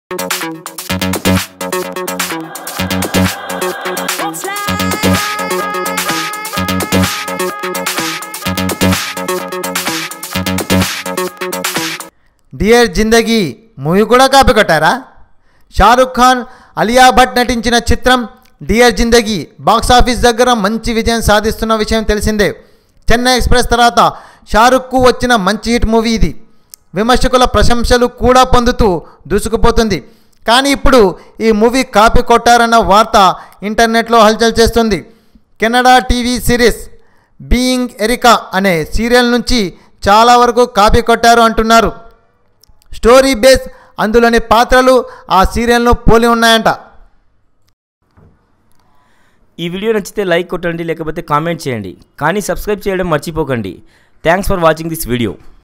dear జిందగీ movie కూడా copy కొట్టారా షారుఖ్ ఖాన్ అలియా భట్ నటించిన చిత్రం డియర్ జిందగీ బాక్సాఫీస్ దగ్గర మంచి విజయం సాధిస్తున్న విషయం తెలిసిందే చెన్నై ఎక్స్ప్రెస్ తర్వాత షారుఖ్కు వచ్చిన మంచి హిట్ మూవీ ఇది విమర్శకుల ప్రశంసలు కూడా పొందుతూ దూసుకుపోతుంది కానీ ఇప్పుడు ఈ మూవీ కాపీ కొట్టారన్న వార్త ఇంటర్నెట్లో హల్చల్ చేస్తుంది Canada TV series being Erica అనే సీరియల్ నుంచి చాలా వరకు కాపీ కొట్టారు అంటున్నారు స్టోరీ బేస్ అందులోని పాత్రలు ఆ సీరియల్ను పోలి ఉన్నాయంట ఈ వీడియో నచ్చితే లైక్ కొట్టండి లేకపోతే కామెంట్ చేయండి కానీ సబ్స్క్రైబ్ చేయడం మర్చిపోకండి thanks for watching this video